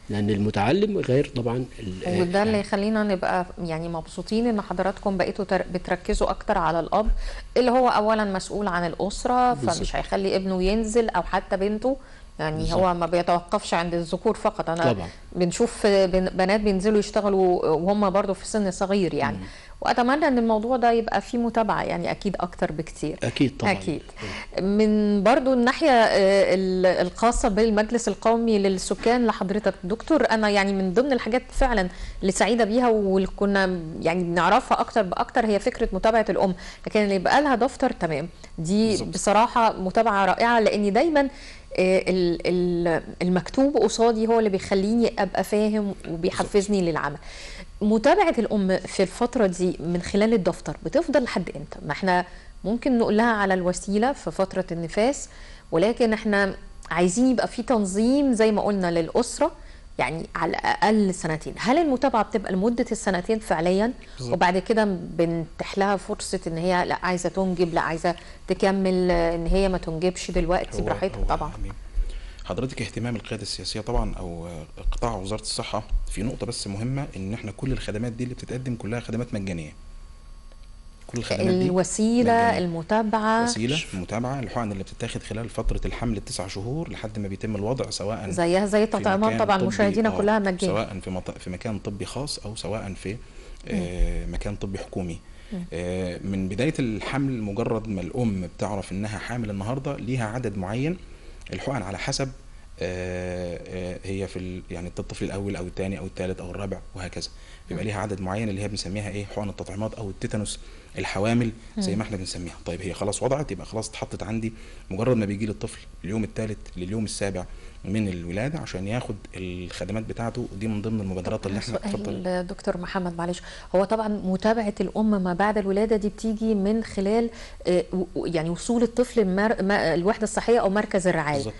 لان المتعلم غير طبعا ال- وده اللي يخلينا نبقى يعني مبسوطين ان حضراتكم بقيتوا تر- بتركزوا اكتر على الاب اللي هو اولا مسؤول عن الاسره بالظبط. فمش هيخلي ابنه ينزل او حتى بنته يعني بالظبط. هو ما بيتوقفش عند الذكور فقط انا طبعا. بنشوف بن- بنات بينزلوا يشتغلوا وهم برضو في سن صغير يعني واتمنى ان الموضوع ده يبقى فيه متابعه يعني اكيد اكتر بكتير اكيد طبعا أكيد من برضو الناحية آه، ال- الخاصة بالمجلس القومي للسكان لحضرتك دكتور أنا يعني من ضمن الحاجات فعلا اللي سعيدة بيها واللي كنا يعني بنعرفها أكتر بأكتر هي فكرة متابعة الأم لكن اللي يبقى لها دفتر تمام دي بالظبط. بصراحة متابعة رائعة لأني دايما آه، ال- ال- المكتوب قصادي هو اللي بيخليني أبقى فاهم وبيحفزني للعمل متابعة الأم في الفترة دي من خلال الدفتر بتفضل لحد إمتى؟ ما احنا ممكن نقول لها على الوسيلة في فترة النفاس ولكن احنا عايزين يبقى في تنظيم زي ما قلنا للأسرة يعني على الأقل سنتين هل المتابعة بتبقى لمدة السنتين فعليا بالظبط. وبعد كده بنتيح لها فرصة ان هي لا عايزة تنجب لا عايزة تكمل آه، ان هي ما تنجبش دلوقتي هو- براحتها هو طبعا يعني حضرتك اهتمام القياده السياسيه طبعا او قطاع وزاره الصحه في نقطه بس مهمه ان احنا كل الخدمات دي اللي بتتقدم كلها خدمات مجانيه كل الخدمات دي الوسيلة مجانية. المتابعة وسيله متابعه الحقن اللي بتتاخد خلال فتره الحمل التسع شهور لحد ما بيتم الوضع سواء زيها زي في التطعيمات مكان طبعا طبي- مشاهدينا آه، كلها مجانية سواء في مط... في مكان طبي خاص او سواء في آه مكان طبي حكومي آه من بدايه الحمل مجرد ما الام بتعرف انها حامل النهارده ليها عدد معين الحقن على حسب آه آه هي في ال... يعني الطفل الاول او الثاني او الثالث او الرابع وهكذا بيبقى ليها عدد معين اللي هي بنسميها ايه حقن التطعيمات او التيتانوس الحوامل زي ما احنا بنسميها طيب هي خلاص وضعت يبقى خلاص اتحطت عندي مجرد ما بيجي لي الطفل اليوم الثالث لليوم السابع من الولاده عشان ياخد الخدمات بتاعته ودي من ضمن المبادرات اللي احنا اتفضل. سؤال دكتور محمد معلش هو طبعا متابعة الأم ما بعد الولادة دي بتيجي من خلال آه، و- يعني وصول الطفل المر... ما- الوحدة الصحية أو مركز الرعاية بالظبط.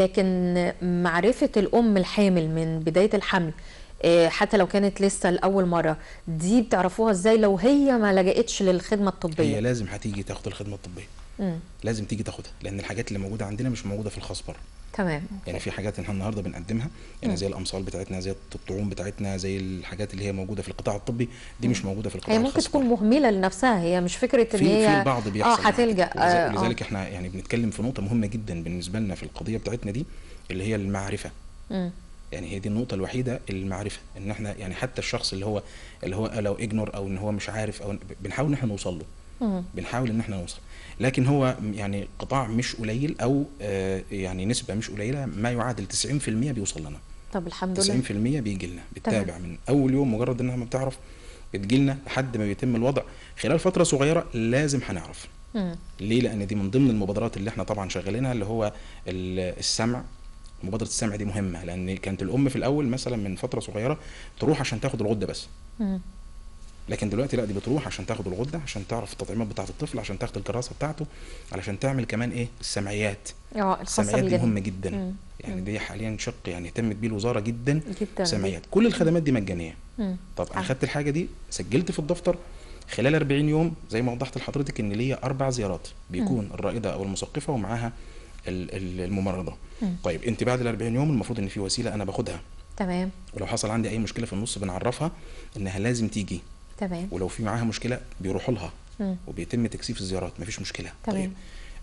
لكن معرفة الأم الحامل من بداية الحمل آه، حتى لو كانت لسه لأول مرة دي بتعرفوها ازاي لو هي ما لجأتش للخدمة هي الطبية لازم هتيجي تاخد الخدمه الطبيه مم. لازم تيجي تاخدها لان الحاجات اللي موجوده عندنا مش موجوده في الخاص بره تمام يعني في حاجات احنا النهارده بنقدمها يعني زي الامصال بتاعتنا زي الطعوم بتاعتنا زي الحاجات اللي هي موجوده في القطاع الطبي دي مش موجوده في القطاع هي ممكن الخاص تكون بره. مهملة لنفسها هي مش فكرة ان في هي في البعض بيحصل اه معاها هتلجأ كده. آه، آه. لذلك احنا يعني بنتكلم في نقطه مهمه جدا بالنسبه لنا في القضيه بتاعتنا دي اللي هي المعرفه مم. يعني هي دي النقطة الوحيدة المعرفة ان احنا يعني حتى الشخص اللي هو اللي هو لو اجنور او ان هو مش عارف او بنحاول ان احنا نوصل له مم. بنحاول ان احنا نوصل لكن هو يعني قطاع مش قليل او آه يعني نسبة مش قليلة ما يعادل 90% بيوصل لنا طب الحمد لله 90% بيجي لنا بتتابع من اول يوم مجرد انها ما بتعرف بتجي لنا لحد ما بيتم الوضع خلال فترة صغيرة لازم هنعرف مم. ليه؟ لأن دي من ضمن المبادرات اللي احنا طبعا شغالينها اللي هو ال- السمع مبادرة السمع دي مهمة لأن كانت الأم في الأول مثلا من فترة صغيرة تروح عشان تاخد الغدة بس مم. لكن دلوقتي لا دي بتروح عشان تاخد الغدة عشان تعرف التطعيمات بتاعة الطفل عشان تاخد الكراسة بتاعته علشان تعمل كمان إيه السمعيات اه الخاصة السمعيات دي بالجنين مهمة جدا مم. يعني دي حاليا شق يعني اهتمت بيه الوزارة جدا جدا سمعيات كل الخدمات دي مجانية مم. طب انا صح. خدت الحاجه دي سجلت في الدفتر خلال 40 يوم زي ما وضحت لحضرتك ان ليا اربع زيارات بيكون الرائده او المثقفه ومعاها ال- ال- الممرضه مم. طيب انت بعد ال 40 يوم المفروض ان في وسيله انا باخدها تمام ولو حصل عندي اي مشكله في النص بنعرفها انها لازم تيجي تمام ولو في معاها مشكله بيروحوا لها مم. وبيتم تكثيف الزيارات مفيش مشكله تمام. طيب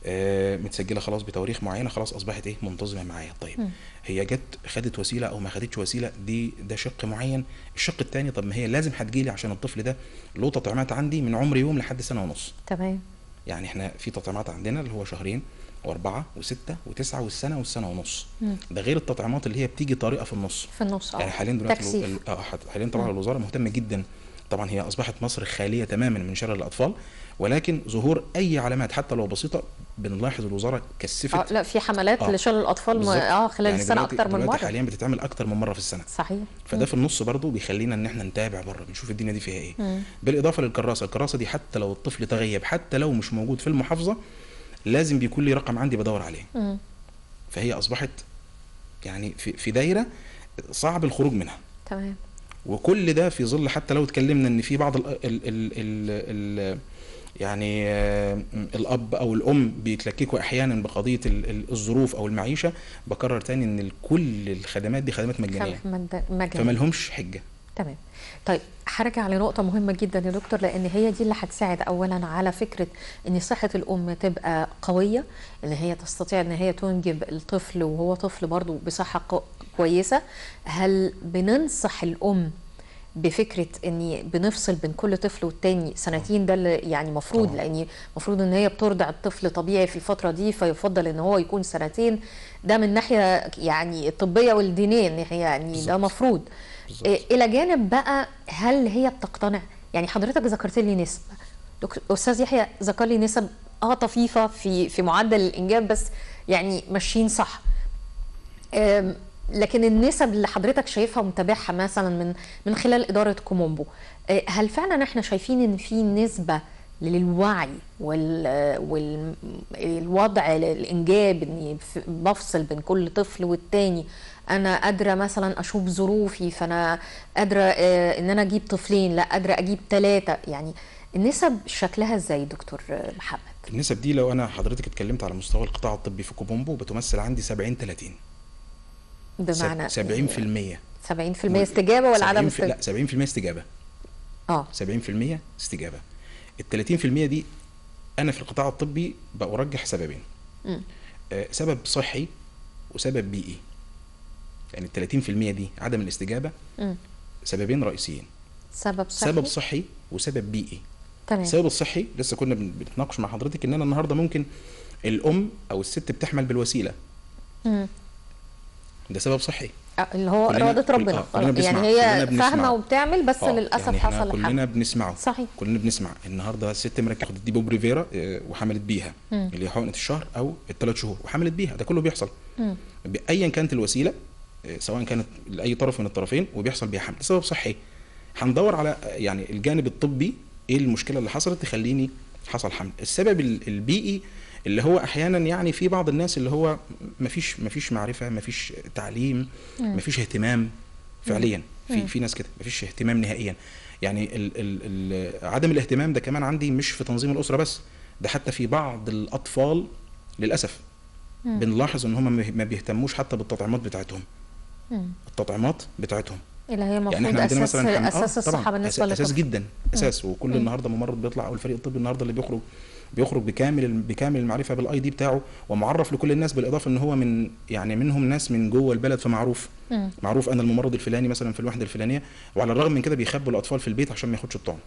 آه متسجله خلاص بتواريخ معينه خلاص اصبحت ايه منتظمه معايا طيب مم. هي جت خدت وسيله او ما خدتش وسيله دي ده شق معين الشق الثاني طب ما هي لازم هتجيلي عشان الطفل ده له تطعيمات عندي من عمر يوم لحد سنه ونص تمام يعني احنا في تطعيمات عندنا اللي هو شهرين واربعه وسته وتسعه والسنه والسنه ونص مم. ده غير التطعيمات اللي هي بتيجي طريقه في النص في النص اه يعني حاليا دلوقتي تكثيف. ال- اه حت- حاليا طبعا الوزاره مهتمه جدا طبعا هي اصبحت مصر خاليه تماما من شلل الاطفال ولكن ظهور اي علامات حتى لو بسيطه بنلاحظ الوزاره كثفت اه لا في حملات آه. لشلل الاطفال م... بالظبط. اه خلال يعني السنه دلوقتي- اكتر من دلوقتي مره حاليا بتتعمل اكتر من مره في السنه صحيح فده في النص برضه بيخلينا ان احنا نتابع بره بنشوف الدنيا دي فيها ايه مم. بالاضافه للكراسه الكراسه دي حتى لو الطفل تغيب حتى لو مش موجود في المحافظه لازم بيكون لي رقم عندي بدور عليه مم. فهي اصبحت يعني في في دايره صعب الخروج منها تمام وكل ده في ظل حتى لو اتكلمنا ان في بعض ال ال ال ال ال يعني آه، م- الاب او الام بيتلككوا احيانا بقضيه ال- ال- الظروف او المعيشه بكرر تاني ان ال- كل الخدمات دي خدمات مجانيه خلف مد- مجاني فما لهمش حجه تمام طيب هرجع لنقطة مهمة جدا يا دكتور لأن هي دي اللي هتساعد أولا على فكرة إن صحة الأم تبقى قوية إن هي تستطيع إن هي تنجب الطفل وهو طفل برضو بصحة ق- كويسة هل بننصح الأم بفكرة إني بنفصل بين كل طفل والتاني سنتين ده اللي يعني مفروض طبعاً. لأن المفروض إن هي بترضع الطفل طبيعي في الفترة دي فيفضل إن هو يكون سنتين ده من ناحية يعني الطبية والدينية إن هي يعني ده بالظبط. مفروض بالظبط. إيه، الى جانب بقى هل هي بتقتنع يعني حضرتك ذكرت لي نسب دكتور استاذ يحيى ذكر لي نسب اه طفيفه في في معدل الانجاب بس يعني ماشيين صح أم، لكن النسب اللي حضرتك شايفها ومتابعها مثلا من من خلال اداره كومومبو أه، هل فعلا احنا شايفين ان في نسبه للوعي وال والوضع الانجاب اني ف- بفصل بين كل طفل والتاني انا قادره مثلا اشوف ظروفي فانا قادره آه، ان انا اجيب طفلين لا قادره اجيب ثلاثه يعني النسب شكلها ازاي دكتور آه، محمد النسب دي لو انا حضرتك اتكلمت على مستوى القطاع الطبي في كوبومبو بتمثل عندي 70 30 بمعنى 70% 70% استجابه ولا عدم 70 لا استجابه 70% استجابه اه 70% استجابه ال 30% دي انا في القطاع الطبي برجح سببين مم. آه، سبب صحي وسبب بيئي يعني ال 30% دي عدم الاستجابه مم. سببين رئيسيين سبب صحي سبب صحي وسبب بيئي تمام السبب الصحي لسه كنا بن- بنتناقش مع حضرتك ان انا النهارده ممكن الام او الست بتحمل بالوسيله مم. ده سبب صحي آه، اللي هو كلنا- اراده كل- ربنا آه، كلنا خلاص. بنسمع- يعني كلنا هي بنسمع. فاهمه وبتعمل بس آه، للاسف يعني احنا حصل كلنا الحمل بنسمعه صحيح. كلنا بنسمع النهارده الست مركز خدت ديبو بريفيرا آه، وحملت بيها مم. اللي هي حقنه الشهر او الثلاث شهور وحملت بيها ده كله بيحصل مم. ايا كانت الوسيله آه، سواء كانت لاي طرف من الطرفين وبيحصل بيها حمل ده سبب صحي هندور على آه، يعني الجانب الطبي ايه المشكله اللي حصلت تخليني حصل حمل السبب ال- البيئي اللي هو احيانا يعني في بعض الناس اللي هو مفيش مفيش معرفه مفيش تعليم مفيش اهتمام فعليا في في ناس كده مفيش اهتمام نهائيا يعني ال ال ال عدم الاهتمام ده كمان عندي مش في تنظيم الاسره بس ده حتى في بعض الاطفال للاسف بنلاحظ ان هم ما بيهتموش حتى بالتطعيمات بتاعتهم مم. التطعيمات بتاعتهم اللي هي المفروض يعني احنا عندنا اساس مثلا حم- آه، اساس طبعاً، الصحه بالنسبه أس- اساس للطفل جدا اساس وكل النهارده ممرض بيطلع او الفريق الطبي النهارده اللي بيخرج بيخرج بكامل بكامل المعرفه بالاي دي بتاعه ومعرف لكل الناس بالاضافه ان هو من يعني منهم ناس من جوه البلد فمعروف مم. معروف انا الممرض الفلاني مثلا في الوحده الفلانيه وعلى الرغم من كده بيخبوا الاطفال في البيت عشان ما ياخدش الطعم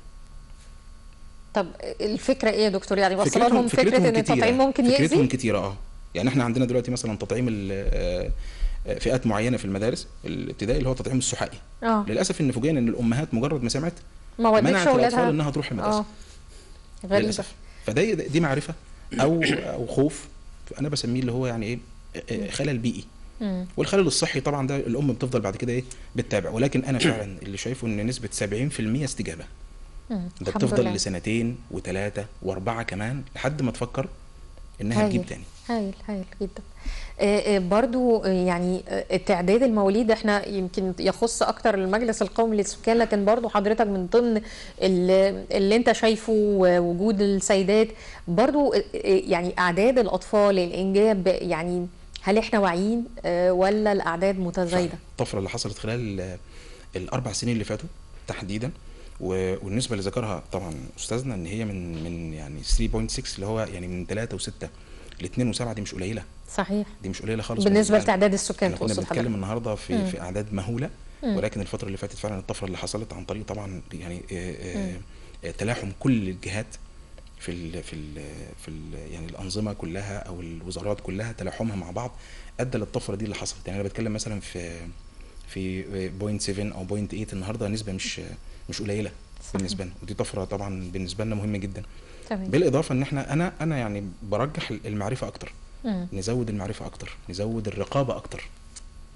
طب الفكره ايه يا دكتور يعني وصل فكرتهم- لهم فكره فكرتهم ان كتيرة. التطعيم ممكن فكرتهم يأذي كتيره اه يعني احنا عندنا دلوقتي مثلا تطعيم ال- آه، آه، فئات معينه في المدارس الابتدائي اللي هو التطعيم السحائي اه للاسف ان فوجئنا ان الامهات مجرد ما سمعت ما ودتش منعت الاطفال اولادها انها تروح المدرسه اه غريبه للاسف فده دي معرفه او او خوف انا بسميه اللي هو يعني ايه آه، خلل بيئي مم. والخلل الصحي طبعا ده الام بتفضل بعد كده ايه بتتابع ولكن انا فعلا اللي شايفه ان نسبه 70% استجابه مم. ده الحمد بتفضل لله. لسنتين وثلاثه واربعه كمان لحد ما تفكر انها هايل. تجيب تاني هايل هايل جدا آه، آه، برضو آه، يعني آه، تعداد المواليد احنا يمكن يخص اكتر المجلس القومي للسكان لكن برضو حضرتك من ضمن ال- اللي انت شايفه وجود السيدات برضو آه، آه، يعني اعداد الاطفال الانجاب يعني هل احنا واعيين آه، ولا الاعداد متزايده الطفره اللي حصلت خلال ال- الاربع سنين اللي فاتوا تحديدا و- والنسبه اللي ذكرها طبعا استاذنا ان هي من من يعني 3.6 اللي هو يعني من 3 و6 ل 2 و7 دي مش قليله صحيح دي مش قليله خالص بالنسبه يعني لتعداد السكان احنا كنا تقصد بنتكلم حضرتك النهارده في مم. في اعداد مهوله مم. ولكن الفتره اللي فاتت فعلا الطفره اللي حصلت عن طريق طبعا يعني آه، آه، آه، تلاحم كل الجهات في ال في ال في ال يعني الانظمه كلها او الوزارات كلها تلاحمها مع بعض ادى للطفره دي اللي حصلت يعني انا بتكلم مثلا في في بوينت 7 او بوينت 8 النهارده نسبه مش مش قليله صحيح. بالنسبه لنا ودي طفره طبعا بالنسبه لنا مهمه جدا تمام بالاضافه ان احنا انا انا يعني برجح المعرفه اكتر مم. نزود المعرفه اكتر نزود الرقابه اكتر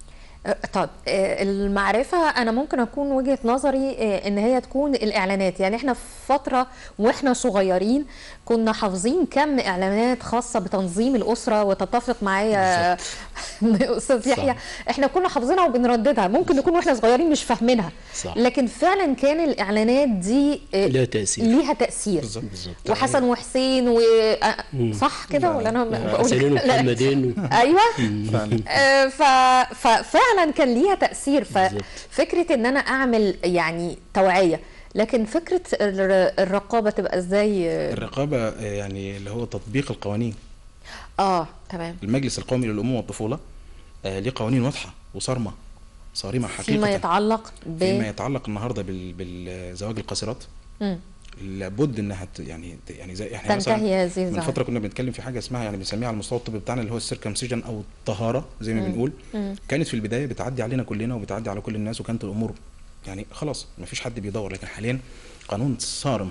آه، طب آه، المعرفة أنا ممكن أكون وجهة نظري آه، إن هي تكون الإعلانات يعني إحنا في فترة وإحنا صغيرين كنا حافظين كم إعلانات خاصة بتنظيم الأسرة وتتفق معايا أستاذ يحيى إحنا كنا حافظينها وبنرددها ممكن نكون وإحنا صغيرين مش فاهمينها صح. لكن فعلا كان الإعلانات دي آه، لها تأثير. ليها تأثير بالظبط. بالظبط. وحسن وحسين و آه، صح كده لا، ولا أنا لا، بقول حسنين لا. ومحمدين و- أيوه فعلا آه، ف... ففعلا كان ليها تأثير بالظبط. ففكرة ان انا اعمل يعني توعية لكن فكرة الر- الرقابة تبقى ازاي الرقابه آه، يعني اللي هو تطبيق القوانين اه تمام المجلس القومي للامومه والطفوله آه، ليه قوانين واضحه وصارمه صارمه حقيقه فيما يتعلق ب فيما يتعلق النهارده بال- بالزواج القاصرات مم. لابد انها ت- يعني ت- يعني زي احنا تنتهي مثلا هذه من الظاهرة. فتره كنا بنتكلم في حاجه اسمها يعني بنسميها على المستوى الطبي بتاعنا اللي هو السيركمسيجن او الطهاره زي ما بنقول كانت في البدايه بتعدي علينا كلنا وبتعدي على كل الناس وكانت الامور يعني خلاص ما فيش حد بيدور لكن حاليا قانون صارم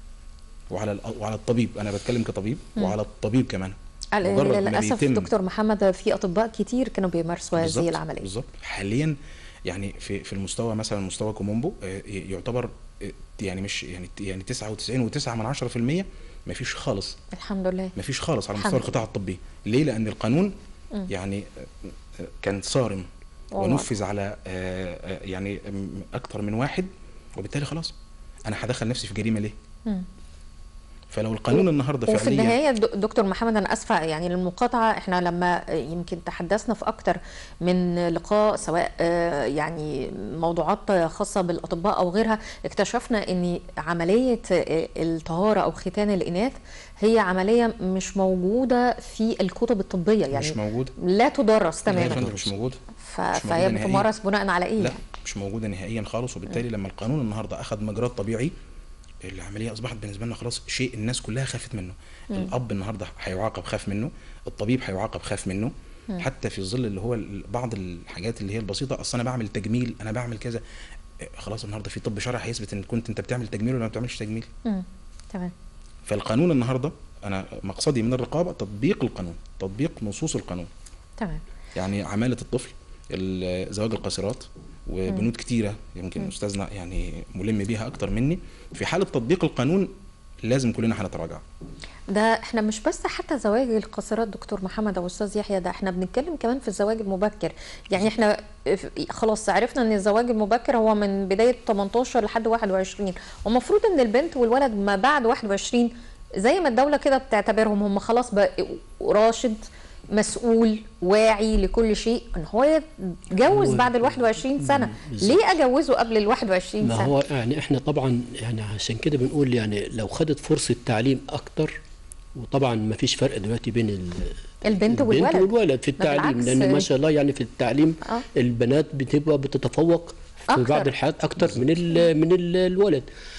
وعلى الأ- وعلى الطبيب انا بتكلم كطبيب وعلى الطبيب كمان ال- مجرد ما للأسف بيتم- دكتور محمد في أطباء كتير كانوا بيمارسوا هذه بالظبط، العملية بالظبط حاليا يعني في في المستوى مثلا مستوى كومومبو آه، يعتبر آه، يعني مش يعني يعني 99 و9 من 10% ما فيش خالص الحمد لله ما فيش خالص على الحمد مستوى لله. القطاع الطبي ليه لان القانون يعني آه، آه، كان صارم والله. ونفذ على آه، آه، يعني م- اكتر من واحد وبالتالي خلاص انا هدخل نفسي في جريمه ليه مم. فلو القانون النهارده وفي فعليا النهاية د- دكتور محمد أنا أسفة يعني للمقاطعة إحنا لما يمكن تحدثنا في أكتر من لقاء سواء آه، يعني موضوعات خاصة بالأطباء أو غيرها اكتشفنا أن عملية آه، الطهارة أو ختان الإناث هي عملية مش موجودة في الكتب الطبية يعني مش موجوده لا تدرس لا يا تماما فندم مش موجوده ف- مش فهي موجودة نهائياً. بتمارس بناء على إيه؟ لا مش موجوده نهائيا خالص وبالتالي لما القانون النهارده اخذ مجراه طبيعي العمليه اصبحت بالنسبه لنا خلاص شيء الناس كلها خافت منه الاب النهارده هيعاقب خاف منه الطبيب هيعاقب خاف منه حتى في ظل اللي هو ال- بعض الحاجات اللي هي البسيطه اصل انا بعمل تجميل انا بعمل كذا إيه، خلاص النهارده في طب شرعي هيثبت ان كنت انت بتعمل تجميل ولا ما بتعملش تجميل مم. تمام فالقانون النهارده انا مقصدي من الرقابه تطبيق القانون تطبيق نصوص القانون تمام يعني عمالة الطفل ال- زواج القاصرات وبنود كتيرة يمكن أستاذنا يعني ملم بيها أكتر مني في حالة تطبيق القانون لازم كلنا هنتراجع ده احنا مش بس حتى زواج القاصرات دكتور محمد او استاذ يحيى ده احنا بنتكلم كمان في الزواج المبكر يعني احنا ف- خلاص عرفنا ان الزواج المبكر هو من بدايه 18 لحد 21 ومفروض ان البنت والولد ما بعد 21 زي ما الدوله كده بتعتبرهم هم خلاص بقى راشد مسؤول واعي لكل شيء ان هو يتجوز هو- بعد ال 21 سنه بالظبط. ليه اجوزه قبل ال 21 ما سنه هو يعني احنا طبعا يعني عشان كده بنقول يعني لو خدت فرصه تعليم اكتر وطبعا ما فيش فرق دلوقتي بين ال- البنت والولد. والولد في ما التعليم بالعكس. لان ما شاء الله يعني في التعليم آه. البنات بتبقى بتتفوق في أكتر. بعض الحالات اكتر من ال من ال الولد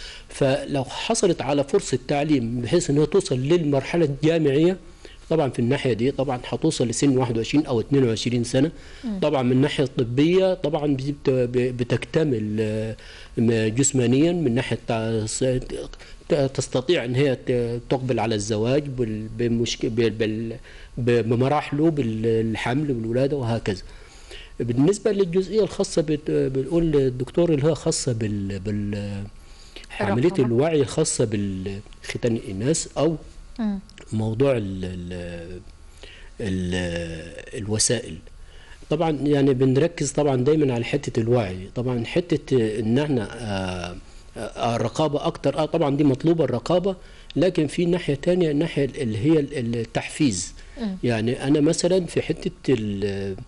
فلو حصلت على فرصه تعليم بحيث انها توصل للمرحله الجامعيه طبعا في الناحيه دي طبعا هتوصل لسن 21 او 22 سنه طبعا من الناحيه الطبيه طبعا بت- بتكتمل آه، م- جسمانيا من ناحيه تع- ت- تستطيع ان هي ت- تقبل على الزواج بال- بمشك... بال- بال- بمراحله بالحمل والولاده وهكذا بالنسبه للجزئيه الخاصه بت... بنقول الدكتور اللي هي خاصه بال, بال... عمليه الرقابة. الوعي الخاصه بالختان الاناث او مم. موضوع موضوع ال ال ال الوسائل طبعا يعني بنركز طبعا دايما على حته الوعي طبعا حته ان احنا آه، آه، الرقابه اكتر اه طبعا دي مطلوبه الرقابه لكن في ناحيه تانية الناحيه اللي هي التحفيز يعني انا مثلا في حته ال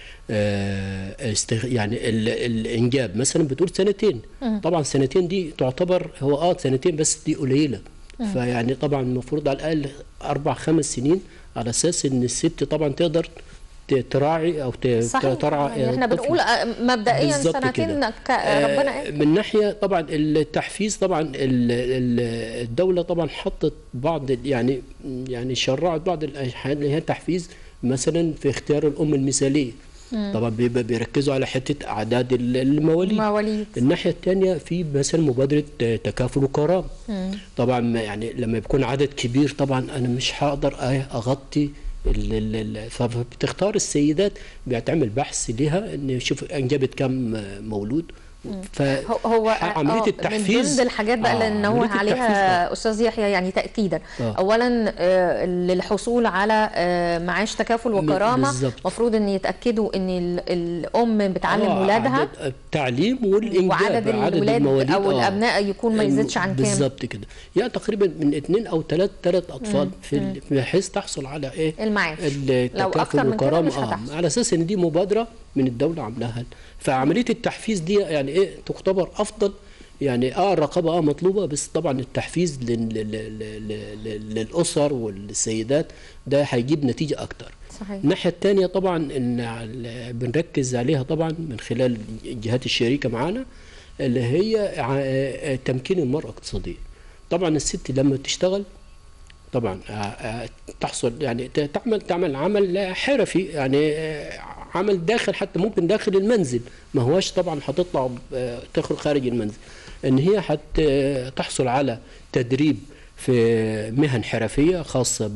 آه، استغ... يعني ال... الانجاب مثلا بتقول سنتين طبعا سنتين دي تعتبر هو اه سنتين بس دي قليله فيعني طبعا المفروض على الاقل اربع خمس سنين على اساس ان الست طبعا تقدر ت- تراعي او ت- صحيح ترعى يعني احنا الطفل. بنقول آه، مبدئيا بالظبط سنتين كده. ك- ربنا آه، قال من ناحيه طبعا التحفيز طبعا ال- ال- الدوله طبعا حطت بعض ال- يعني يعني شرعت بعض الحاجات اللي هي التحفيز مثلا في اختيار الام المثاليه طبعا بيبقى بيركزوا على حته اعداد ال- المواليد مواليد الناحيه الثانيه في مثلا مبادره تكافل وكرام طبعا ما يعني لما يكون عدد كبير طبعا انا مش هقدر أ- اغطي ال- ال- ال- فبتختار السيدات بيتعمل بحث لها ان يشوف انجبت كم مولود ف هو هو عمليه آه، من التحفيز ضمن الحاجات بقى اللي آه، ننوه عملية التحفيز، عليها آه. استاذ يحيى يعني تاكيدا آه. اولا آه، للحصول على آه، معاش تكافل وكرامه بالظبط. المفروض ان يتاكدوا ان ال- الام بتعلم آه، ولادها عدد التعليم والانجاب وعدد الولاد المواليد، او آه. الابناء يكون ما يزيدش عن كام بالظبط كده يعني تقريبا من اثنين او ثلاث ثلاث اطفال في ال- بحيث تحصل على ايه المعاش لو التكافل اكتر من كده والكرامه مش اه هتحصل على اساس ان دي مبادره من الدوله عاملاها فعمليه التحفيز دي يعني ايه تعتبر افضل يعني اه الرقابه اه مطلوبه بس طبعا التحفيز لل- لل- لل- لل- للاسر والسيدات ده هيجيب نتيجه اكتر صحيح الناحية الثانية طبعا ان ال- بنركز عليها طبعا من خلال الجهات الشريكة معانا اللي هي ع- تمكين المرأة اقتصاديا طبعا الست لما تشتغل طبعا آه، آه، تحصل يعني ت- تعمل تعمل عمل حرفي يعني آه، عمل داخل حتى ممكن داخل المنزل ما هواش طبعا هتطلع آه، تخرج خارج المنزل ان هي حت تحصل على تدريب في مهن حرفيه خاصه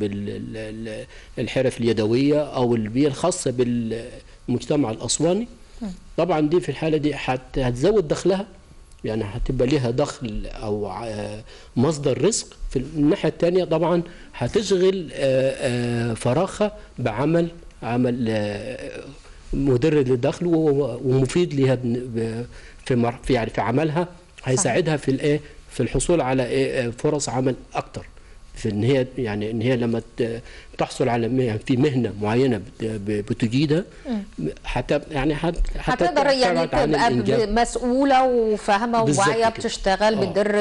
بالحرف اليدويه او البيئه الخاصه بالمجتمع الاسواني طبعا دي في الحاله دي حت- هتزود دخلها يعني هتبقى ليها دخل او ع- مصدر رزق في الناحيه الثانيه طبعا هتشغل آه، آه، فراغها بعمل عمل آه، مدر للدخل و- ومفيد ليها بن- ب- في مر- في يعني في عملها هيساعدها في الايه في الحصول على إيه آه، فرص عمل اكتر في ان هي يعني ان هي لما ت- تحصل على مه- في مهنه معينه بت- ب- بتجيدها حتى يعني حت حتى هتقدر يعني تبعد عن تبقى الإنجاب. ب- مسؤولة وفاهمة بالظبط وواعية كده. بتشتغل آه. بتدر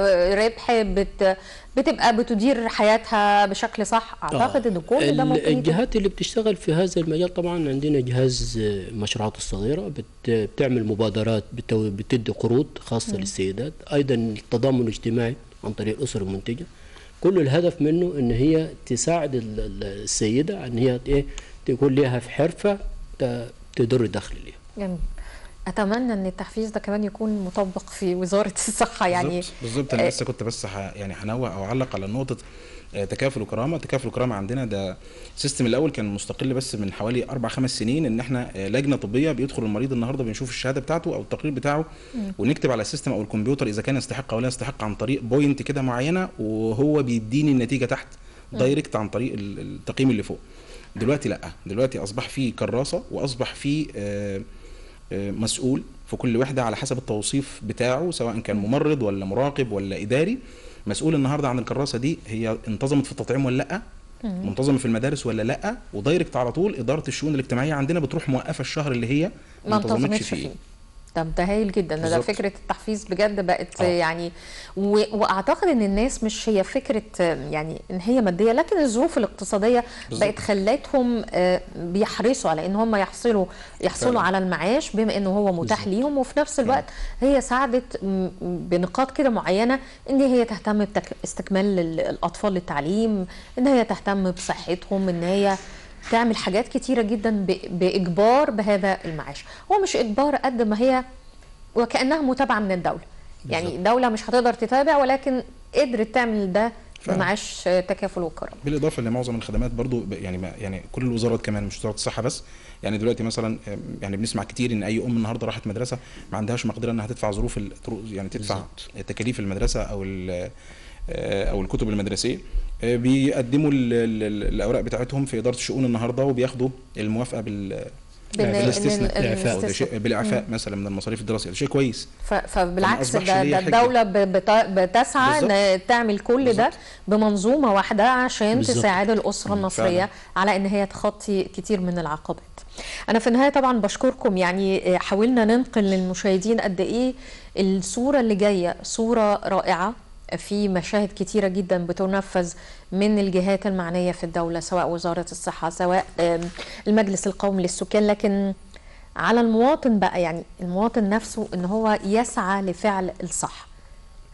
ربح بت بتبقى بتدير حياتها بشكل صح اعتقد ان كل ده ال- ممكن يكون الجهات اللي بتشتغل في هذا المجال طبعا عندنا جهاز آه، المشروعات الصغيره بت- بتعمل مبادرات بتو- بتدي قروض خاصه للسيدات ايضا التضامن الاجتماعي عن طريق الاسر المنتجه كل الهدف منه ان هي تساعد ال- ال- السيده ان هي ايه تكون لها في حرفه ت- تدر دخل ليها جميل اتمنى ان التحفيز ده كمان يكون مطبق في وزارة الصحة يعني بالظبط بالظبط انا لسه كنت بس ح... يعني هنوه او اعلق على نقطه آه، تكافل وكرامه تكافل وكرامه عندنا ده السيستم الاول كان مستقل بس من حوالي اربع خمس سنين ان احنا آه، لجنه طبيه بيدخل المريض النهارده بنشوف الشهاده بتاعته او التقرير بتاعه ونكتب على السيستم او الكمبيوتر اذا كان يستحق او لا يستحق عن طريق بوينت كده معينه وهو بيديني النتيجه تحت دايركت عن طريق ال- التقييم اللي فوق دلوقتي لا دلوقتي اصبح في كراسه واصبح في آه، آه، مسؤول في كل وحده على حسب التوصيف بتاعه سواء كان ممرض ولا مراقب ولا اداري مسؤول النهارده عن الكراسه دي هي انتظمت في التطعيم ولا لا منتظمه في المدارس ولا لا ودايركت على طول اداره الشؤون الاجتماعيه عندنا بتروح موقفه الشهر اللي هي ما انتظمتش فيه طب ده هايل جدا ده بالظبط. فكره التحفيز بجد بقت آه. يعني و... واعتقد ان الناس مش هي فكره آه، يعني ان هي ماديه لكن الظروف الاقتصاديه بالظبط. بقت خلتهم آه، بيحرصوا على ان هم يحصلوا يحصلوا فعلا. على المعاش بما انه هو متاح ليهم وفي نفس الوقت هي ساعدت م- بنقاط كده معينه ان هي تهتم باستكمال ال- الاطفال للتعليم ان هي تهتم بصحتهم ان هي تعمل حاجات كتيره جدا ب- باجبار بهذا المعاش هو مش اجبار قد ما هي وكانها متابعه من الدوله يعني بالظبط. الدوله مش هتقدر تتابع ولكن قدرت تعمل ده فعلا. بمعاش تكافل وكرامه بالاضافه لمعظم الخدمات برضو ب- يعني ما يعني كل الوزارات كمان مش وزاره الصحه بس يعني دلوقتي مثلا آم، يعني بنسمع كتير ان اي ام النهارده راحت مدرسه ما عندهاش مقدره انها تدفع ظروف ال- يعني تدفع بالظبط. تكاليف المدرسه او ال- آه، او الكتب المدرسيه آه، بيقدموا ال- ال- ال- الاوراق بتاعتهم في اداره الشؤون النهارده وبياخدوا الموافقه بال بإن- إن بالاستثناء ال- وده شيء الاستثناء. بالاعفاء مثلا من المصاريف الدراسيه ده شيء كويس ف- فبالعكس أصبحش ده, ليا ده حجة. الدولة ب- بت- بتسعى بالظبط. ان تعمل كل ده بالظبط. بمنظومة واحدة عشان بالظبط. تساعد الأسرة مم، المصرية فعلا. على ان هي تخطي كتير من العقبات أنا في النهاية طبعا بشكركم يعني حاولنا ننقل للمشاهدين قد إيه الصورة اللي جاية صورة رائعة في مشاهد كتيرة جدا بتنفذ من الجهات المعنية في الدولة سواء وزارة الصحة سواء آم، المجلس القومي للسكان لكن على المواطن بقى يعني المواطن نفسه ان هو يسعى لفعل الصح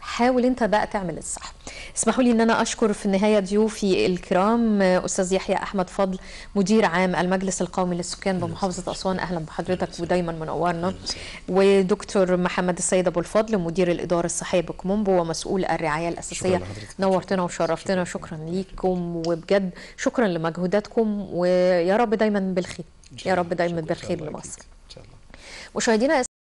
حاول انت بقى تعمل الصح اسمحوا لي ان انا اشكر في النهايه ضيوفي الكرام استاذ يحيى احمد فضل مدير عام المجلس القومي للسكان بمحافظه اسوان اهلا بحضرتك ودايما منورنا ودكتور محمد السيد ابو الفضل مدير الاداره الصحيه بكمومبو ومسؤول الرعايه الاساسيه لحضرتك. نورتنا وشرفتنا شكرا ليكم وبجد شكرا لمجهوداتكم ويا رب دايما بالخير يا رب دايما شكراً. إن شاء بالخير الله لمصر أكيد. ان شاء الله مشاهدينا